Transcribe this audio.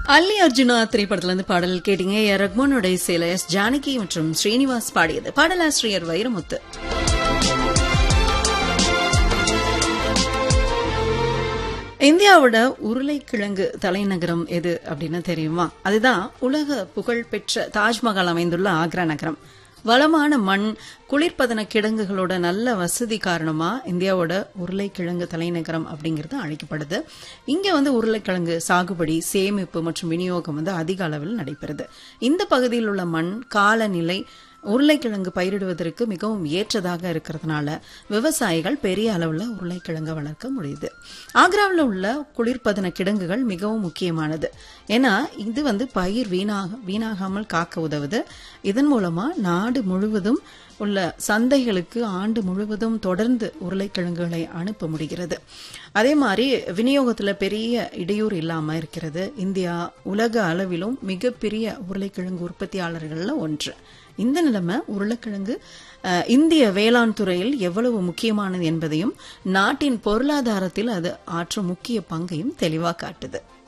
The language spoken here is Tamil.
அல்லி அர்ஜுனா திரைப்படத்துல இருந்து பாடல் கேட்டீங்க ஏ ரஹ்மானோட இசையில எஸ் ஜானகி மற்றும் ஸ்ரீனிவாஸ் பாடியது பாடலாசிரியர் வைரமுத்து இந்தியாவோட உருளைக்கிழங்கு தலைநகரம் எது அப்படின்னு தெரியுமா அதுதான் உலக புகழ்பெற்ற தாஜ்மஹால் அமைந்துள்ள ஆக்ரா நகரம் வளமான மண் குளிர்பதன கிடங்குகளோட நல்ல வசதி காரணமா இந்தியாவோட உருளைக்கிழங்கு தலைநகரம் அப்படிங்கிறது அழைக்கப்படுது இங்க வந்து உருளைக்கிழங்கு சாகுபடி சேமிப்பு மற்றும் விநியோகம் வந்து அதிக அளவில் நடைபெறுது இந்த பகுதியில் உள்ள மண் காலநிலை உருளைக்கிழங்கு பயிரிடுவதற்கு மிகவும் ஏற்றதாக இருக்கிறதுனால விவசாயிகள் பெரிய அளவில் உருளைக்கிழங்கு வளர்க்க முடியுது ஆக்ராவில் உள்ள குளிர்பதன கிடங்குகள் மிகவும் முக்கியமானது ஏன்னா இது வந்து பயிர் வீணாக வீணாகாமல் காக்க உதவுது இதன் மூலமா நாடு முழுவதும் உள்ள சந்தைகளுக்கு ஆண்டு முழுவதும் தொடர்ந்து உருளைக்கிழங்குகளை அனுப்ப முடிகிறது அதே மாதிரி விநியோகத்தில் பெரிய இடையூறு இல்லாமல் இருக்கிறது இந்தியா உலக அளவிலும் மிகப்பெரிய உருளைக்கிழங்கு உற்பத்தியாளர்கள்ல ஒன்று இந்த நிலைமை உருளைக்கிழங்கு அஹ், இந்திய வேளாண் துறையில் எவ்வளவு முக்கியமானது என்பதையும் நாட்டின் பொருளாதாரத்தில் அது ஆற்றும் முக்கிய பங்கையும் தெளிவாக காட்டுது